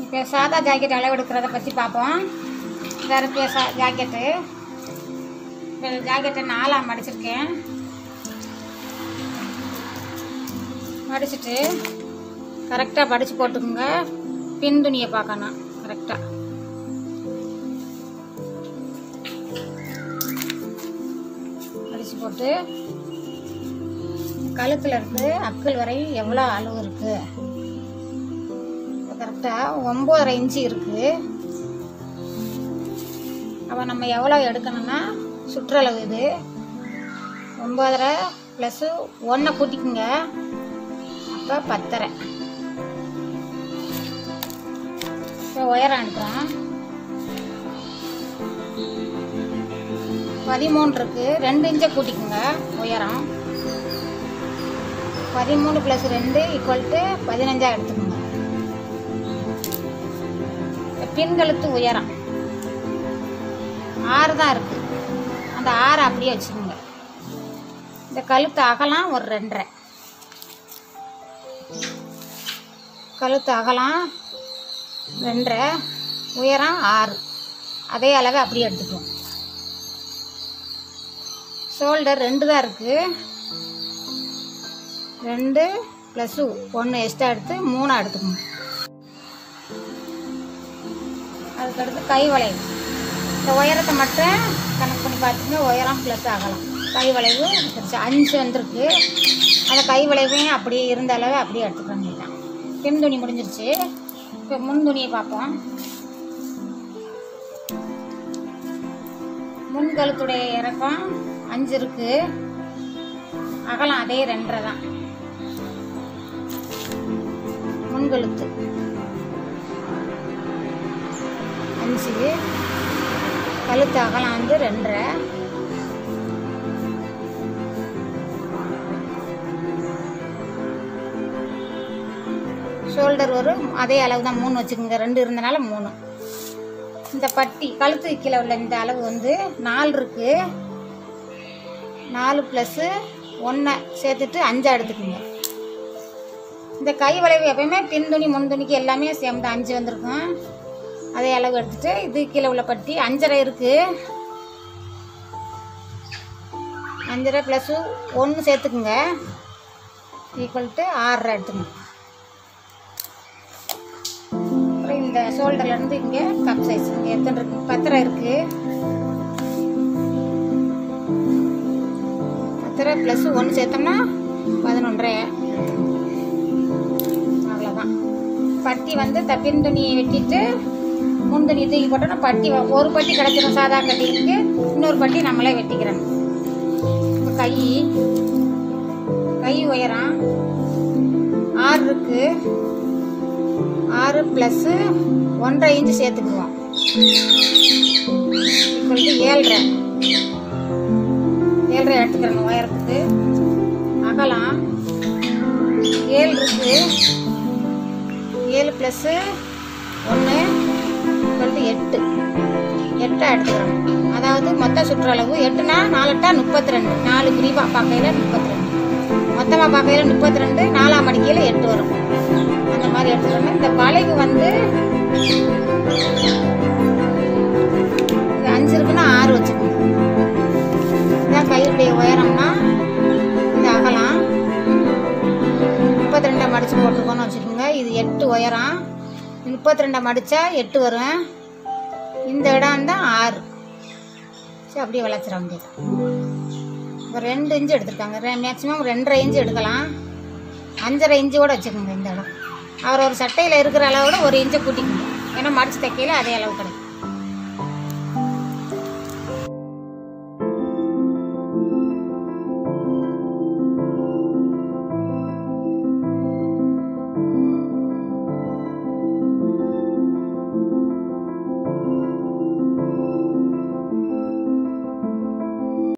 இப்போ சாதா ஜாக்கெட் அளவு எடுக்கிறத பற்றி பார்ப்போம் வேறு இப்போ சா ஜாக்கெட்டு இப்போ ஜாக்கெட்டை நாலாக மடிச்சிருக்கேன் மடிச்சிட்டு கரெக்டாக படித்து போட்டுக்கோங்க பின் துணியை பார்க்கணும் கரெக்டாக மடித்து போட்டு கழுத்துல இருந்து அக்கல் வரை எவ்வளோ அளவு இருக்குது கரெக்டாக ஒம்போதரை இன்ச்சு இருக்குது அப்போ நம்ம எவ்வளோ எடுக்கணும்னா சுற்றளவு இது ஒம்போதரை ப்ளஸ்ஸு ஒன்றை கூட்டிக்குங்க அப்போ பத்தரை இப்போ உயரம் எடுக்கிறோம் பதிமூணு இருக்கு ரெண்டு இன்ச்சை கூட்டிக்குங்க உயரம் பதிமூணு ப்ளஸ் ரெண்டு ஈக்குவல் டு பதினஞ்சா எடுத்துக்கோங்க பின்கழுத்து உயரம் ஆறு தான் இருக்கு அந்த ஆறு அப்படியே வச்சுக்கோங்க இந்த கழுத்து அகலம் ஒரு ரெண்டரை கழுத்து அகலம் ரெண்டரை உயரம் ஆறு அதே அளவு அப்படியே எடுத்துக்குவோம் ஷோல்டர் ரெண்டு தான் இருக்குது ரெண்டு ப்ளஸ்ஸு ஒன்று எக்ஸ்ட்ரா எடுத்து மூணாக எடுத்துக்கணும் அதுக்கடுத்து கை வளைவு இந்த உயரத்தை மட்டும் கணக்கு பண்ணி பார்த்துங்க உயரம் ப்ளஸ் ஆகலாம் கை வளைவு வந்துருச்சு அஞ்சு வந்திருக்கு அந்த கை வளைவையும் அப்படியே இருந்த அளவு அப்படியே எடுத்துக்க வேண்டியதான் பின் துணி முடிஞ்சிருச்சு இப்போ முன் துணியை பார்ப்போம் முன் கழுத்துடைய இறக்கம் அஞ்சு இருக்கு அகலம் அதே ரெண்டரை தான் முன்கழுத்து அஞ்சு கழுத்து அகலம் வந்து ரெண்டரை ஷோல்டர் ஒரு அதே அளவு தான் மூணு வச்சுக்கோங்க ரெண்டு இருந்தனால மூணு இந்த பட்டி கழுத்து கீழே உள்ள இந்த அளவு வந்து நாலு இருக்கு நாலு ப்ளஸ்ஸு ஒன்றை சேர்த்துட்டு அஞ்சா எடுத்துக்கோங்க இந்த கை வளைவு எப்பயுமே பின் துணி முன் துணிக்கு எல்லாமே சேம் தான் அஞ்சு வந்திருக்கும் அதே அளவு எடுத்துட்டு இது கீழே உள்ள பட்டி அஞ்சரை இருக்கு அஞ்சரை ப்ளஸ்ஸு ஒன்று சேர்த்துக்குங்க ஈக்குவல் டு ஆறரை எடுத்துக்கணும் அப்புறம் இந்த ஷோல்டர்ல இருந்து இங்கே கப் சைஸ் இங்கே எத்தனை இருக்கு பத்தரை இருக்கு பத்தரை ப்ளஸ் ஒன்று சேர்த்தோம்னா பதினொன்றரை அவ்வளோதான் பட்டி வந்து த பின் துணியை வெட்டிட்டு முன் துணி தூக்கி போட்டோம்னா பட்டி வ- ஒரு பட்டி கிடச்சிடும் சாதா கட்டிக்கு இன்னொரு பட்டி நம்மளே வெட்டிக்கிறோம் இப்போ கை கை உயரம் ஆறு இருக்கு ஆறு ப்ளஸ்ஸு ஒன்றரை இன்ச்சு சேர்த்துக்குவோம் ஈக்குவல் டு ஏழரை ஏழரை எடுத்துக்கிறேன் உயரத்துக்கு அகலம் ஏழு இருக்கு ஏழு ப்ளஸ்ஸு ஒன்று ஈக்குவல் டு எட்டு எட்டை எடுத்துக்கிறோம் அதாவது மொத்த சுற்றளவு எட்டுனா நாலெட்டா முப்பத்தி ரெண்டு நாலு பிரிவாக பார்க்கையில் முப்பத்தி ரெண்டு மொத்தமாக பார்க்கையில் முப்பத்தி ரெண்டு நாலாம் மடிக்கையில் எட்டு வரும் அந்த மாதிரி எடுத்துக்கணும் இந்த வளைவு வந்து இது அஞ்சு இருக்குன்னா ஆறு வச்சுக்கணும் இதான் கையுடைய உயரம்னா இந்த அகலம் முப்பத்தி ரெண்டை மடிச்சு போட்டுக்கோன்னு வச்சுக்கோங்க இது எட்டு உயரம் முப்பத்தி ரெண்டை மடித்தா எட்டு வரும் இந்த இடம் தான் ஆறு சரி அப்படியே விளைச்சிட வேண்டியது இப்போ ரெண்டு இன்ச்சு எடுத்திருக்காங்க மேக்ஸிமம் ரெண்டரை இன்ச்சு எடுக்கலாம் அஞ்சரை இன்ச்சு கூட வச்சுக்கோங்க இந்த இடம் அவர் ஒரு சட்டையில் இருக்கிற அளவோட ஒரு இன்ச்சை கூட்டிக்கோங்க ஏன்னா மடிச்சு தைக்கையில் அதே அளவு கிடைக்கும்